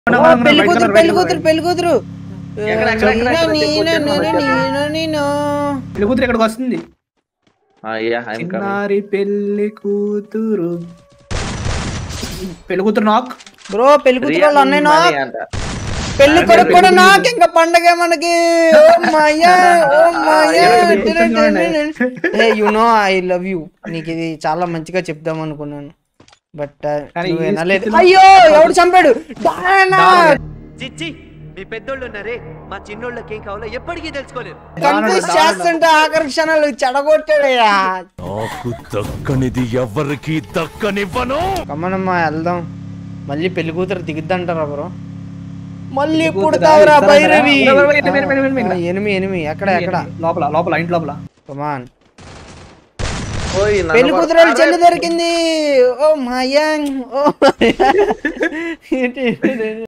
ఓ, పెళ్లి కూతురు పెళ్లి కూతురు పెళ్లి కూతురు ఎక్కడ, ఎక్కడ, ఎక్కడ, ఎక్కడ? నేను, చెప్పు, నేను, చెప్పు, నేను, నేను. పెళ్లి కూతురు ఇక్కడికి వస్తుంది యా ఐఎమ్ కమింగ్ చిన్నారి పెళ్లి కూతురు పెళ్లి కూతురు నాక్ బ్రో పెళ్లి కూతురు వాళ్ళు అన్నయ్య నా అంట పెళ్లి కొడుకు కూడా నాకు ఇంకా పండగ మనకి ఓ మాయా ఓ మాయా ఏ you know I love you నీకు ఇది చాలా మంచిగా చెప్దాం అనుకున్నాను బట్ కానీ నువ్వు ఈ వినలేదు స్థితిలో- అయ్యో ఎవడు చంపాడు డానా! చిచ్చి మీ పెద్దోళ్ళు ఉన్నారే మా చిన్నోళ్ళకి ఏం కావాలో ఎప్పటికీ తెలుసుకోలేరు కన్ఫ్యూజ్ చేస్తుంటే ఆఖరి క్షణాలు చెడగొట్టాడయ్యా నాకు దక్కనిది ఎవరికి దక్కనివ్వను కమ్మనమ్మా వెళ్దాం మళ్ళీ పెళ్లి కూతురు దిగుద్దంటారా బ్రో మళ్ళీ పెళ్లి కూతురా? పుడతావురా ఇస్తారా? భైరవి ఇస్తారా? ఇస్తారా? ఇస్తారా? ఇస్తారా? ఇస్తారా? ఆ, ఎనిమి ఎనిమి ఎక్కడ ఎక్కడ లోపల లోపల ఇంటి లోపల కమాన్ ఓయ్ నన్ను పెళ్లి కూతురు కొడతారే. చెల్లి దొరికింది ఓ మాయా ఓ మాయా